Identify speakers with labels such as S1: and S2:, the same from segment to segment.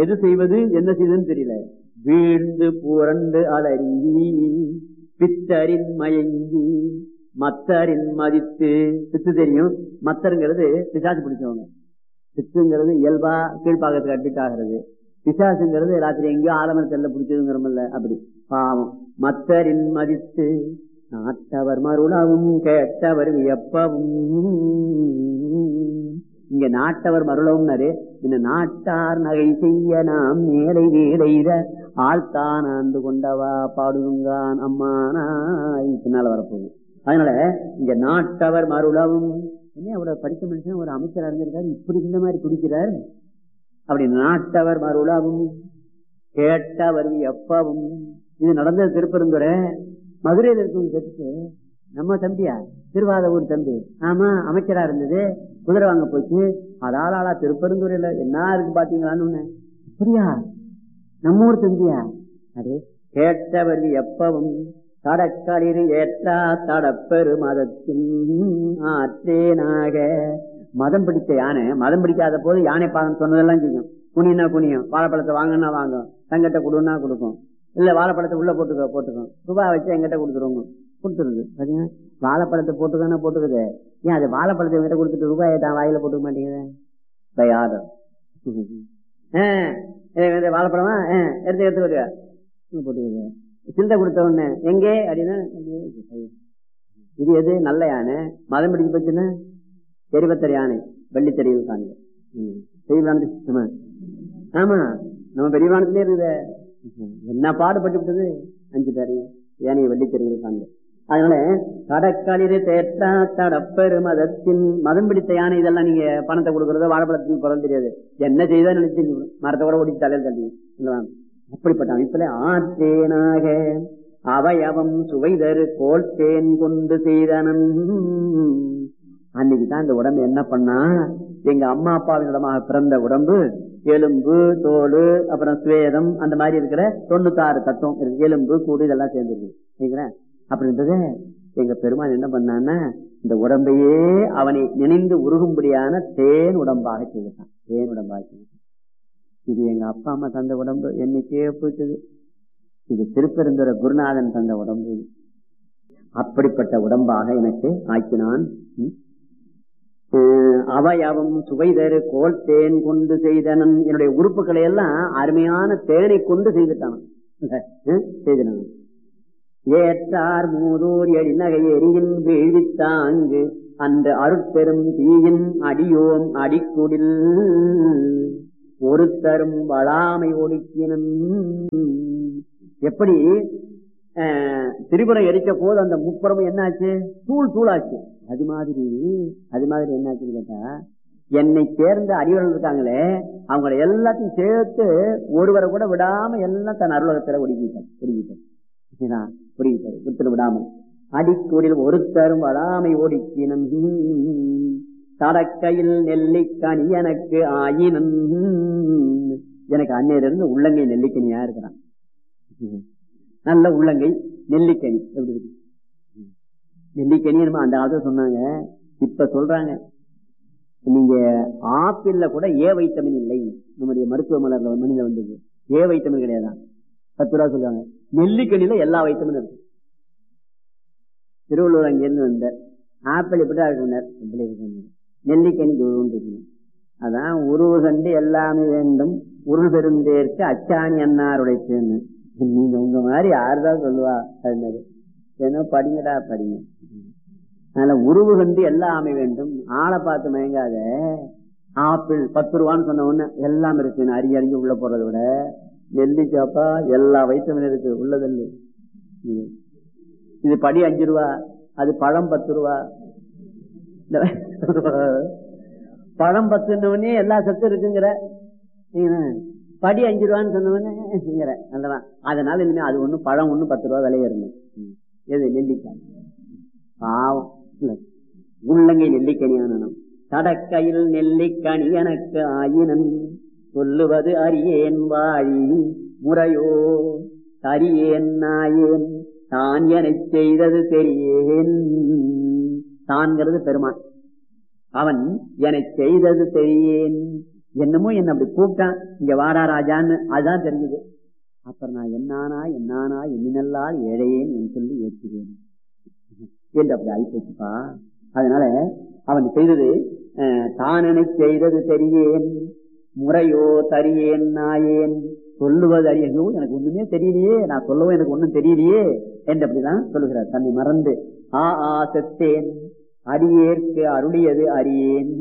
S1: எது செய்வது என்ன செய்வதுன்னு தெரியல வீழ்ந்து புரண்டு அலறி பித்தரின் மயங்கி மத்தரின் மதித்து பித்து தெரியும் மத்தருங்கிறது பிசாசு பிடிச்சவங்க பித்துங்கிறது இயல்பா கீழ்ப்பாக்கத்துக்கு அட்மிட் ஆகிறது பிசாசுங்கிறது ராத்திரி எங்கேயோ ஆலமரத்தல்ல பிடிச்சதுங்கிறமல்ல அப்படி பாவம் மத்தரின் மதித்து நாட்டவர் மருளவும் கேட்டவர் வியப்பவும் இங்க நாட்டவர் மருளவும்னாரு இந்த நாட்டார் நகை செய்ய நாம் மேலை வீடைத ஆழ்த்தான் ஆண்டு கொண்டவா பாடுங்கான் அம்மானாய் பின்னால வரப்போகுது அதனால இங்க நாட்டவர் மருளவும் என்ன அவ்வளவு படித்த மனுஷன் ஒரு அமைச்சரா இருந்திருக்காரு இப்படி இந்த மாதிரி குடிக்கிறார் அப்படி நாட்டவர் மருளவும் கேட்டவர் எப்பவும் இது நடந்தது திருப்பெருந்துறை மதுரையில் இருக்கும் கேட்டு நம்ம தம்பியா திருவாத ஊர் தம்பி ஆமா அமைச்சரா இருந்தது குதிரை வாங்க போச்சு அதால ஆளா திருப்பெருந்துறையில என்ன இருக்கு பாத்தீங்களான்னு ஒண்ணு. அப்படியா நம்ம ஊர் தம்பியா அது கேட்டவர் எப்பவும் தடக்களிர் ஏற்றா தடப்பெரு மதத்தின் ஆற்றேனாக மதம் பிடித்த யானை மதம் பிடிக்காத போது யானை பாகம் சொன்னதெல்லாம் செய்யும் குனினா குனியும் வாழைப்பழத்தை வாங்கினா வாங்கும் தங்கிட்ட கொடுன்னா கொடுக்கும் இல்ல வாழைப்பழத்தை உள்ள போட்டுக்க போட்டுக்கும் ரூபாய் வச்சு எங்கிட்ட கொடுத்துருவோங்க கொடுத்துருது பாத்தீங்கன்னா வாழைப்பழத்தை போட்டுக்கானா போட்டுக்குது ஏன் அது வாழைப்பழத்தை எங்கிட்ட கொடுத்துட்டு ரூபாயை தான் வாயில போட்டுக்க மாட்டேங்குது பை ஆர்டர் வாழைப்பழமா ஆ, எடுத்து எடுத்து வருவா போட்டுக்குது சிந்தை கொடுத்த உடனே எங்கே அப்படின்னா இது எது நல்ல யானை மதம் பிடிச்சு போச்சுன்னா எரிபத்தர் யானை வெள்ளித்தறிவு காண்க பெரியவானது ஆமா நம்ம பெரியவானத்திலே இருக்குது என்ன பாடுபட்டு விட்டது அஞ்சு பேரையும் யானையை வெள்ளித்தறிவு காண்க அதனால கடற்களிரு தேற்றா தடப்பெரு மதத்தின் மதம் பிடித்த யானை இதெல்லாம் நீங்க பணத்தை கொடுக்கறதோ வாழைப்பழத்துக்கு பிறகு தெரியாது என்ன செய்தா நினைச்சு மரத்தை கூட ஓடி தலையில் தள்ளி இல்லவா? அப்படிப்பட்ட அமைப்புல ஆற்றேனாக அவயவம் சுவைதரு கோல்தேன் கொண்டு செய்தனன் அன்னைக்கு தான் இந்த உடம்பு என்ன பண்ணா எங்க அம்மா அப்பாவினிடமாக பிறந்த உடம்பு எலும்பு தோல் அப்புறம் சுவேதம் அந்த மாதிரி இருக்கிற தொண்ணூத்தாறு தத்துவம் இருக்கு எலும்பு கூடு இதெல்லாம் சேர்ந்துருக்கு சரிங்களா அப்படி இருந்தது எங்க பெருமான் என்ன பண்ணான்னா இந்த உடம்பையே அவனை நினைந்து உருகும்படியான தேன் உடம்பாக செய்தான் தேன் உடம்பாக செய்தான் இது எங்க அப்பா அம்மா தந்த உடம்பு என்னைக்கே போயிட்டது இது திருப்பெருந்துற குருநாதன் தந்த உடம்பு இது. அப்படிப்பட்ட உடம்பாக எனக்கு ஆக்கினான் ம். அஹ் அவயவம் சுவைதரு கோல் தேன் கொண்டு செய்தனன் என்னுடைய உறுப்புகளை எல்லாம் அருமையான தேனை கொண்டு செய்துட்டான் அஹ் செய்தனன் ஏற்றார் மூதூர் எழிநகை எரியின் வீழ்வித்தாங்கு அந்த அருட்பெரும் தீயின் அடியோம் அடிக்குடில் ஒருத்தரும் வளாமை ஒடுக்கினன் எப்படி அஹ், திரிபுரம் எரிச்ச போது அந்த முப்புறமும் என்னாச்சு தூள் தூளாச்சு அது மாதிரி அது மாதிரி என்னாச்சுன்னு கேட்டா என்னை சேர்ந்த அறிவர்கள் இருக்காங்களே அவங்கள எல்லாத்தையும் சேர்த்து ஒருவரை கூட விடாம எல்லாம் தன் அருளகத்துல ஒடுக்கிட்டார் ஒடுக்கிட்டார் புரியுது விட்டு விடாமல் அடிக்கூடில் ஒருத்தரும் வடாமை ஓடிக்கினன் தடக்கையில் நெல்லிக்கனி எனக்கு ஆயினன் எனக்கு அன்னையிலிருந்து உள்ளங்கை நெல்லிக்கனியா இருக்கிறான் நல்ல உள்ளங்கை நெல்லிக்கனி எப்படி இருக்கு நெல்லிக்கனி நம்ம அந்த காலத்துல சொன்னாங்க இப்ப சொல்றாங்க நீங்க ஆப்பிள்ல கூட ஏ வைட்டமின் இல்லை நம்முடைய மருத்துவ மலர்ல மனித வந்தது ஏ வைட்டமின் கிடையாதான் பத்து ரூபா சொல்லுவாங்க நெல்லிக்கனில எல்லா வைட்டமின் இருக்கு திருவள்ளூர் அங்கிருந்து வந்த ஆப்பிள் இப்படிதான் இருக்குனர் இப்படி இருக்கு நெல்லிக்கனி தூரம் இருக்கணும் அதான் உருவு கண்டு எல்லாமே வேண்டும் உருள் பெருந்தேற்கு அச்சாணி அன்னாருடைய தேன்னு நீங்க உங்க மாதிரி யாருதான் சொல்லுவா அது ஏன்னா படிங்கடா படிங்க அதனால உருவு கண்டு எல்லாமே வேண்டும் ஆளை பார்த்து மயங்காத ஆப்பிள் பத்து ரூபான்னு சொன்ன உடனே எல்லாம் இருக்குன்னு அறிஞ்சு அறிஞ்சு உள்ள போறதை விட நெல்லிக்காப்பா எல்லா வைட்டமின் இருக்கு உள்ளதல்லு இது. இது படி அஞ்சு ரூபா அது பழம் பத்து ரூபா இந்த பழம் பத்துனவனே எல்லா சத்தும் இருக்குங்கிற நீங்க படி அஞ்சு ரூபான்னு சொன்னவனேங்கிற அல்லவா அதனால இனிமே அது ஒண்ணு பழம் ஒண்ணு பத்து ரூபா விலைய இருந்தது எது நெல்லிக்காய் பாவம் இல்ல. உள்ளங்கை நெல்லிக்கனியானம் தடக்கையில் நெல்லிக்கனி எனக்கு ஆயினன் சொல்லுவது அறியேன் வாழி முறையோ அறியேன் நாயேன் தான் எனச் செய்தது தெரியேன் தான்கிறது பெருமான் அவன் எனச் செய்தது தெரியேன் என்னமோ என்ன அப்படி கூப்பிட்டான் இங்க வாடா ராஜான்னு அதுதான் தெரிஞ்சது அப்புறம் நான் என்னானா என்னானா எண்ணினல்லால் ஏழையேன் என்று சொல்லி ஏற்றுவேன் என்று அப்படி ஆயிப்போச்சுப்பா அதனால அவன் செய்தது அஹ், தானனை செய்தது தெரியேன் முறையோ தரியேன் நாயேன் சொல்லுவது அறியோ எனக்கு ஒண்ணுமே தெரியலையே நான் சொல்லவும் எனக்கு ஒண்ணும் தெரியலையே என்று அப்படிதான் சொல்லுகிறார் தன்னை மறந்து ஆ ஆ செத்தேன் அடியேற்கு அருளியது அறியேன்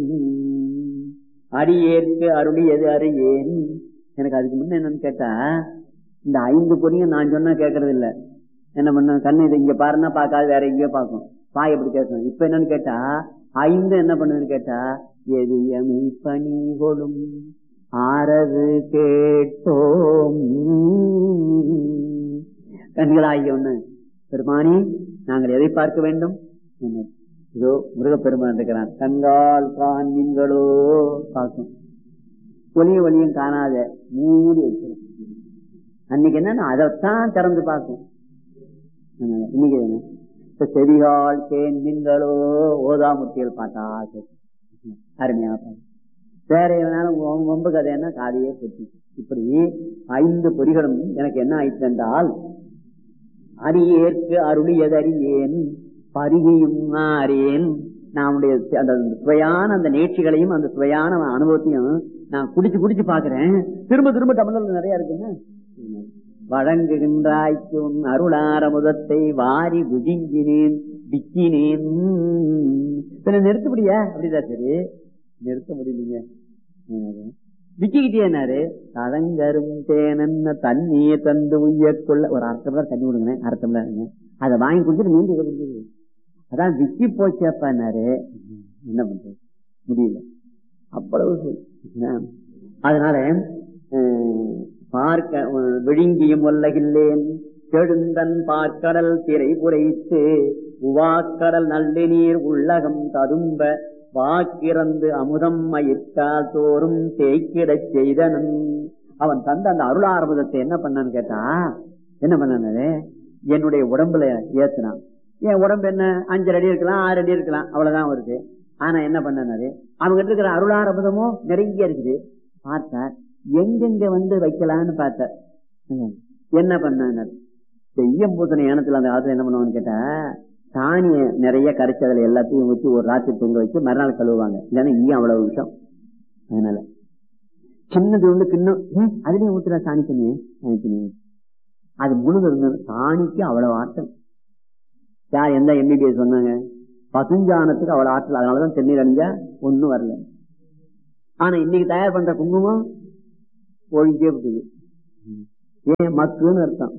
S1: அடியேற்கு அருளியது அறியேன் எனக்கு அதுக்கு முன்ன என்னன்னு கேட்டா இந்த ஐந்து பொடியும் நான் சொன்னா கேட்கறது இல்ல என்ன பண்ண கண்ணு இது இங்க பாருன்னா பார்க்காது வேற எங்கேயோ பார்க்கும் பாய் எப்படி கேட்கணும் இப்ப என்னன்னு கேட்டா ஐந்து என்ன பண்ணுதுன்னு கேட்டா எதியமை பணி கொடும் ஆறது கேட்டோம் கண்களாகிய ஒண்ணு பெருமானி நாங்கள் எதை பார்க்க வேண்டும் என்ன? இதோ முருகப்பெருமான் இருக்கிறான் கண்கால் காண்மீன்களோ பார்க்கும் ஒளியும் ஒளியும் காணாத மூடி வைக்கிறோம் அன்னைக்கு என்ன அதைத்தான் திறந்து பார்க்கும் அதனால இன்னைக்கு என்ன இப்ப செவிகால் தேன்மீன்களோ ஓதாமுட்டியல் பாட்டா கேட்கும். அருமையா பாரு. வேற எவனாலும் ஒ- ஒம்பு கதைன்னா காலையே பொட்டி இப்படி ஐந்து பொறிகளும் எனக்கு என்ன ஆயிற்று என்றால் அடியேற்கு அருளியதறியேன் பருகியும் ஆறேன் நம்முடைய அந்த சுவையான அந்த நேர்ச்சிகளையும் அந்த சுவையான அனுபவத்தையும் நான் குடிச்சு குடிச்சு பாக்குறேன் திரும்ப திரும்ப தமிழ்ல நிறைய இருக்குங்க வழங்குகின்றாய்க்கு உன் அருளாரமுதத்தை வாரி விழுங்கினேன் விக்கினேன் பின்ன நிறுத்த முடியா அப்படிதான் சரி நிறுத்த முடியலீங்க விக்கிக்கிட்டேனாரு தடங்கரும் தேனன்ன தண்ணியை தந்து உய்யக்குள்ள ஒரு அர்த்தம் தான் தண்ணி விடுங்க அர்த்தம் தான் அதை வாங்கி குடிச்சிட்டு மீண்டும் இதை குடிக்குது அதான் விக்கி போச்சேப்பாரு என்ன பண்றது முடியல அவ்வளவு சொல். என்ன? அதனால அஹ், பார்க்க அஹ், விழுங்கியும் ஒல்லகில்லேன் செழுந்தன் பார்க்கடல் திரை புரைத்து உவாக்கடல் நல்ல நீர் உள்ளகம் ததும்ப வாக்கிறந்து அமுதம் மயிர்கால் தோறும் தேய்க்கிடச் செய்தனன் அவன் தந்த அந்த அருளாரமுதத்தை என்ன பண்ணான்னு கேட்டா என்ன பண்ணானு என்னுடைய உடம்புல ஏத்துனான் என் உடம்பு என்ன அஞ்சு அடி இருக்கலாம் ஆறு அடி இருக்கலாம் அவ்வளவுதான் வருது ஆனா என்ன பண்ணாரு அவங்க இருக்கிற அருளாரமுதமும் நிறைய இருக்குது பார்த்தார் எங்கெங்க வந்து வைக்கலான்னு பார்த்தார் ம். என்ன பண்ணார் செய்யம் பூசண ஏனத்துல அந்த காலத்துல என்ன பண்ணுவான்னு கேட்டா தானிய நிறைய கரைச்சி அதுல எல்லாத்தையும் ஊற்றி ஒரு ராத்திரி தொங்க வச்சு மறுநாள் கழுவுவாங்க இல்லைன்னா ஈயம் அவ்வளவு விஷயம் அதனால சின்னது வந்து கிண்ணம் ஏன் அதுலயும் ஊத்துற சாணி தண்ணி சாணி தண்ணி அது முழுது இருந்தது சாணிக்கு அவ்வளவு ஆட்டம் யார் எந்த எம்பிபிஎஸ் சொன்னாங்க பசுஞ்சானத்துக்கு அவ்வளவு ஆற்றல் அதனாலதான் தென்னீர் அணிஞ்சா ஒண்ணும் வரல ஆனா இன்னைக்கு தயார் பண்ற குங்குமம் ஒழிஞ்சே விட்டுது ஏன் மக்குன்னு அர்த்தம்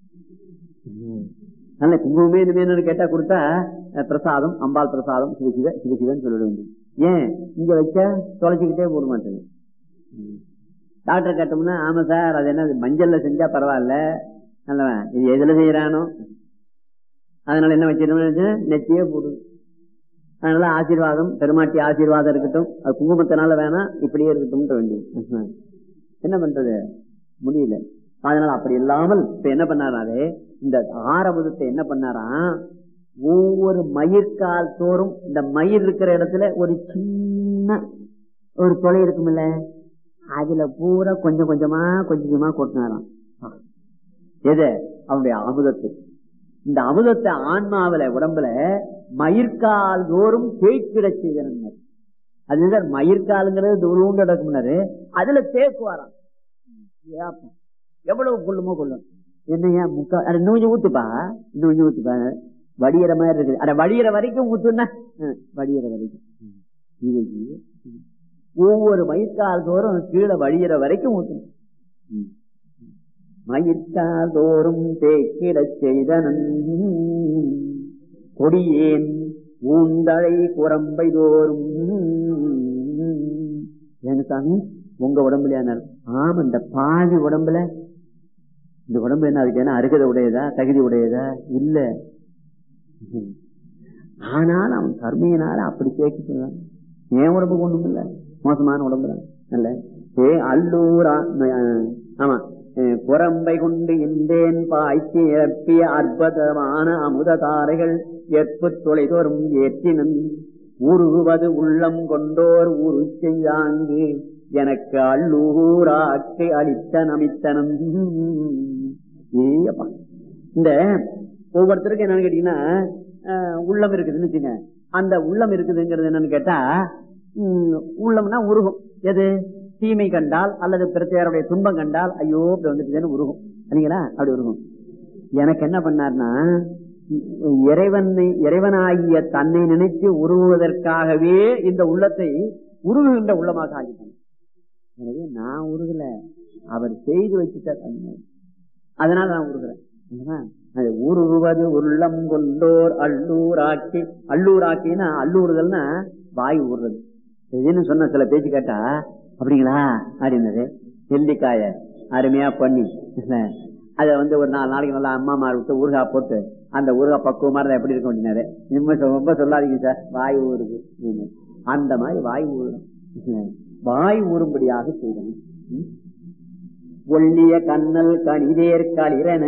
S1: நல்ல குங்குமமே இனிமே என்னன்னு கேட்டா கொடுத்தா அஹ், பிரசாதம் அம்பாள் பிரசாதம் சிவசிவ சிவசிவன் சொல்லிட வேண்டியது ஏன் இங்க வச்சா தொலைச்சிக்கிட்டே போட மாட்டேங்குது டாக்டர் கேட்டோம்னா ஆமா சார் அது என்ன மஞ்சள்ல செஞ்சா பரவாயில்ல நல்லவன் இது எதுல செய்யறானோ அதனால என்ன வச்சிருந்தோம்னு நெத்தியே போடுது அதனால ஆசீர்வாதம் பெருமாட்டி ஆசீர்வாதம் இருக்கட்டும் அது குங்குமத்தினால வேணாம் இப்படியே இருக்கட்டும் வேண்டியது என்ன பண்றது முடியல அதனால அப்படி இல்லாமல் இப்ப என்ன பண்ணாராரு இந்த ஆரம்பத்தை என்ன பண்ணாராம் ஒவ்வொரு மயிர்கால் தோறும் இந்த மயிர் இருக்கிற இடத்துல ஒரு சின்ன ஒரு தொலை இருக்கும்ல அதுல பூரா கொஞ்சம் கொஞ்சமா கொஞ்சம் கொஞ்சமா கொட்டினாராம் எது அவனுடைய அமுதத்தை இந்த அமுதத்தை ஆன்மாவில உடம்புல மயிர்கால் தோறும் தேய்க்கிட செய்தனர் அதுதான் மயிர்காலுங்கிறது தூரம் கிடக்கும்னாரு அதுல தேக்குவாராம் ஏப்பா, எவ்வளவு கொள்ளுமோ கொள்ளும் என்னையா முக்கா அட இன்னும் கொஞ்சம் ஊத்துப்பா இன்னும் கொஞ்சம் ஊத்துப்பா வடிகிற மாதிரி இருக்குது அட வடிகிற வரைக்கும் ஊத்துனா ம், வடிகிற வரைக்கும் ம். இது, இது. ம். ஒவ்வொரு மயிர்கால் தோறும் கீழே வடிகிற வரைக்கும் ஊத்தணும் ம். மயிர்கால் தோறும் தேக்கிடச் செய்தனன் கொடியேன் ஊந்தழை குரம்பை தோறும் ஏங்க சாமி உங்க உடம்புல ஆமா இந்த பாதி உடம்புல இந்த உடம்பு என்ன அதுக்கு என்ன அருகதை உடையதா தகுதி உடையதா இல்ல ஆனால் அவன் கருமையினால அப்படி கேட்க சொல்றான் என் உடம்பு ஒண்ணும் இல்ல மோசமான உடம்பு தான் இல்ல ஏ அல்லூரா அஹ், ஆமா அஹ், குரம்பை கொண்டு இந்தேன் பாய்ச்சி இறப்பிய அற்புதமான அமுத தாரைகள் எற்பு தொலைதோறும் ஏற்றினன் உருகுவது உள்ளம் கொண்டோர் உரு செய்யாங்கு எனக்கு அள்ளூராக்கை அளித்த நமித்தனம் ஏப்பா இந்த ஒவ்வொருத்தருக்கும் என்னன்னு கேட்டீங்கன்னா அஹ், உள்ளம் இருக்குதுன்னு வச்சுங்க அந்த உள்ளம் இருக்குதுங்கிறது என்னன்னு கேட்டா உம், உள்ளம்னா உருகும் எது தீமை கண்டால் அல்லது பிரச்சனையாருடைய துன்பம் கண்டால் ஐயோ இப்படி வந்துட்டுதுன்னு உருகும் சரிங்களா அப்படி உருகும் எனக்கு என்ன பண்ணார்னா இறைவனை இறைவனாகிய தன்னை நினைத்து உருவுவதற்காகவே இந்த உள்ளத்தை உருகுகின்ற உள்ளமாக ஆகிட்டான் எனவே நான் உருகல அவர் செய்து வச்சுட்டார் தன்மை. அதனால நான் உருகிறேன் இல்லையா? அது உருவது உள்ளம் கொண்டோர் அள்ளூராக்கி அள்ளூராக்கின்னா அள்ளூறுதல்னா வாய் ஊறுறது இதுன்னு சொன்ன சில பேச்சு கேட்டா அப்படிங்களா அப்படின்னது நெல்லிக்காய அருமையா பண்ணி அத வந்து ஒரு நாலு நாளைக்கு நல்லா அம்மா மாறு விட்டு ஊறுகா போட்டு அந்த ஊறுகா பக்குவமா இருந்தா எப்படி இருக்கும் அப்படின்னாரு ரொம்ப சொ- ரொம்ப சொல்லாதீங்க சார் வாய் ஊறுது அப்படின்னு. அந்த மாதிரி வாய் ஊறும் வாய் ஊறும்படியாக செய்யணும் ம்? ஒள்ளிய கண்ணல் கணிதேர் களிரன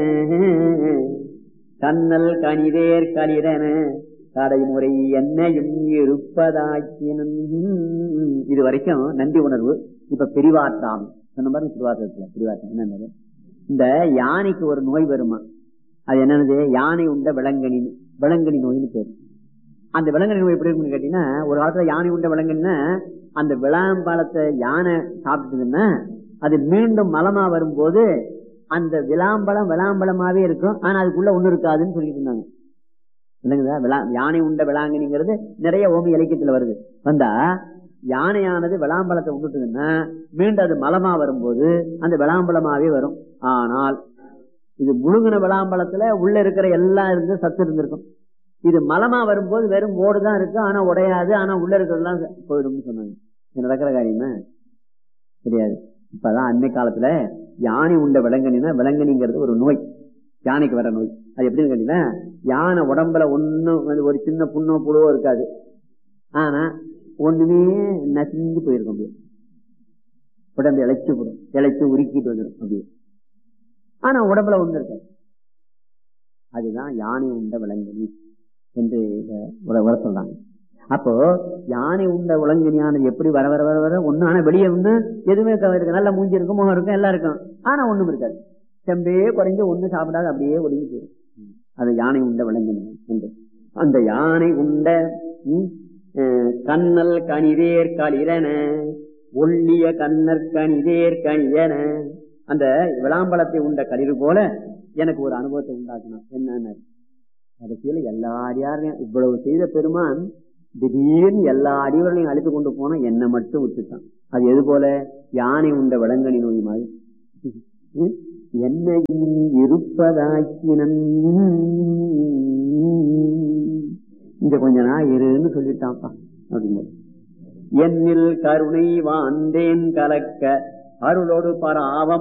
S1: கண்ணல் கணிதேர் களிரன கடைமுறை என்னையும் இருப்பதாக்கினும் இது வரைக்கும் நன்றி உணர்வு இப்ப பிரிவாற்றாம் சொன்ன மாதிரி திருவாசகத்துல பிரிவாற்றம் என்னது இந்த யானைக்கு ஒரு நோய் வருமா அது என்னது யானை உண்ட விலங்கனி விலங்கனி நோய்னு பேரு அந்த விலங்கனி நோய் எப்படி இருக்குன்னு கேட்டீங்கன்னா ஒரு காலத்துல யானை உண்ட விலங்குன்னா அந்த விளாம்பழத்தை யானை சாப்பிட்டதுன்னா அது மீண்டும் மலமா வரும்போது அந்த விளாம்பழம் விளாம்பழமாவே இருக்கும் ஆனா அதுக்குள்ள ஒண்ணு இருக்காதுன்னு சொல்லிட்டு இருந்தாங்க இல்லைங்களா விளா யானை உண்ட விளாங்கனிங்கிறது நிறைய ஓமி இலக்கியத்துல வருது வந்தா யானையானது விளாம்பழத்தை உண்டுட்டுதுன்னா மீண்டும் அது மலமா வரும்போது அந்த விளாம்பழமாவே வரும் ஆனால் இது முழுங்கின விளாம்பழத்துல உள்ள இருக்கிற எல்லாம் இருந்து சத்து இருந்திருக்கும் இது மலமா வரும்போது வெறும் ஓடு தான் இருக்கு ஆனா உடையாது ஆனா உள்ள இருக்கிறதெல்லாம் போயிடும்னு சொன்னாங்க இது நடக்கிற காரியமா தெரியாது இப்பதான் அன்னை காலத்துல யானை உண்ட விலங்கனினா விலங்கனிங்கிறது ஒரு நோய் யானைக்கு வர நோய் அது எப்படின்னு கேட்டீங்கன்னா யானை உடம்புல ஒண்ணும் வந்து ஒரு சின்ன புண்ணோ புழுவோ இருக்காது ஆனா ஒண்ணுமே நசிஞ்சு போயிருக்கும் அப்படியே உடம்பு இழைச்சு போடும் இழைச்சு உருக்கிட்டு வந்துடும் அப்படியே ஆனா உடம்புல ஒண்ணு இருக்காது அதுதான் யானை உண்ட விலங்கனி என்று இத உர உர சொல்றாங்க அப்போ யானை உண்ட விலங்கனியானது எப்படி வர வர வர வர ஒண்ணு ஆனா வெளியே வந்து எதுவுமே க- இருக்கு நல்ல மூஞ்சி இருக்கும் முகம் இருக்கும் எல்லாம் இருக்கும் ஆனா ஒண்ணும் இருக்காது செம்பே குறைஞ்சு ஒண்ணு சாப்பிடாது அப்படியே ஒடுங்கி போயிடும் அது யானை உண்ட விலங்கனி என்று அந்த யானை உண்ட ம், அஹ், கண்ணல் கணிதேர் களிரன ஒள்ளிய கண்ணற் கணிதேர் கணியன அந்த விளாம்பழத்தை உண்ட களிறு போல எனக்கு ஒரு அனுபவத்தை உண்டாக்கணும் என்னன்னு கடைசியில எல்லா அடியாரையும் இவ்வளவு செய்த பெருமான் திடீர்னு எல்லா அடிவர்களையும் அழைத்து கொண்டு போனா என்னை மட்டும் விட்டுட்டான் அது எது போல யானை உண்ட விலங்கனி நோய் மாதிரி ம்? என்னையும் இருப்பதாக்கினன் இங்க கொஞ்ச நாள் இருன்னு சொல்லிட்டான்ப்பா அப்படின்னு என்னில் கருணை வாந்தேன் கலக்க அருளோடு பராவம்